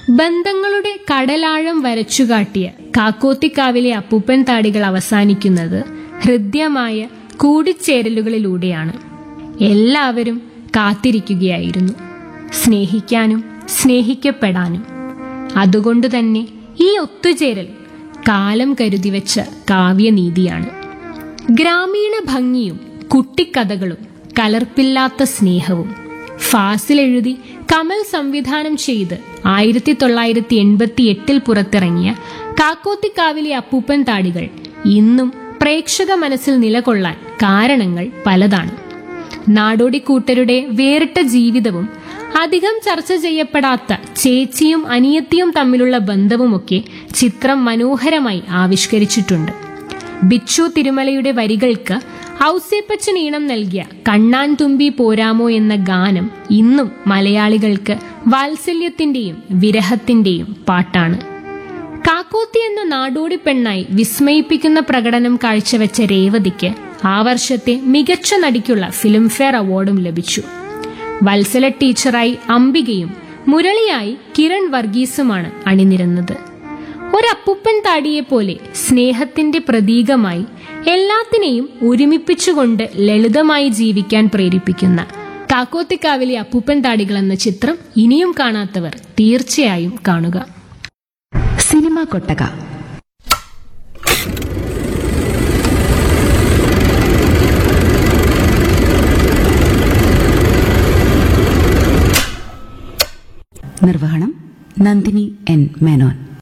ബന്ധങ്ങളുടെ കടലാഴം വരച്ചുകാട്ടിയ കാക്കോത്തിക്കാവിലെ അപ്പൂപ്പൻ താടികൾ അവസാനിക്കുന്നത് ഹൃദ്യമായ കൂടിച്ചേരലുകളിലൂടെയാണ് എല്ലാവരും കാത്തിരിക്കുകയായിരുന്നു സ്നേഹിക്കാനും സ്നേഹിക്കപ്പെടാനും അതുകൊണ്ടുതന്നെ ഈ ഒത്തുചേരൽ കാലം കരുതി വെച്ച കാവ്യനീതിയാണ് ഗ്രാമീണ ഭംഗിയും കുട്ടിക്കഥകളും കലർപ്പില്ലാത്ത സ്നേഹവും ഫാസിൽ എഴുതി കമൽ സംവിധാനം ചെയ്ത് ആയിരത്തി തൊള്ളായിരത്തി എൺപത്തി എട്ടിൽ പുറത്തിറങ്ങിയ കാക്കോത്തിക്കാവിലെ അപ്പൂപ്പൻ താടികൾ ഇന്നും പ്രേക്ഷക മനസ്സിൽ നിലകൊള്ളാൻ കാരണങ്ങൾ പലതാണ് നാടോടിക്കൂട്ടരുടെ വേറിട്ട ജീവിതവും അധികം ചർച്ച ചെയ്യപ്പെടാത്ത ചേച്ചിയും അനിയത്തിയും തമ്മിലുള്ള ബന്ധവുമൊക്കെ ചിത്രം മനോഹരമായി ആവിഷ്കരിച്ചിട്ടുണ്ട് ബിച്ചു തിരുമലയുടെ വരികൾക്ക് ഔസേപ്പച്ചൻ ഈണം നൽകിയ കണ്ണാൻ തുമ്പി പോരാമോ എന്ന ഗാനം ഇന്നും മലയാളികൾക്ക് വാത്സല്യത്തിന്റെയും വിരഹത്തിന്റെയും പാട്ടാണ് കാക്കോത്തി എന്ന നാടോടി പെണ്ണായി വിസ്മയിപ്പിക്കുന്ന പ്രകടനം കാഴ്ചവെച്ച രേവതിക്ക് ആ വർഷത്തെ മികച്ച നടിക്കുള്ള ഫിലിംഫെയർ അവാർഡും ലഭിച്ചു വത്സല ടീച്ചറായി അംബികയും മുരളിയായി കിരൺ വർഗീസുമാണ് അണിനിരന്നത് ഒരപ്പുപ്പൻ താടിയെ പോലെ സ്നേഹത്തിന്റെ പ്രതീകമായി എല്ലാത്തിനെയും ഒരുമിപ്പിച്ചുകൊണ്ട് ലളിതമായി ജീവിക്കാൻ പ്രേരിപ്പിക്കുന്ന കാക്കോത്തിക്കാവിലെ അപ്പൂപ്പൻ താടികൾ എന്ന ചിത്രം ഇനിയും കാണാത്തവർ തീർച്ചയായും കാണുക സിനിമാ കൊട്ടക നിർവഹണം നന്ദിനി എൻ മേനോൻ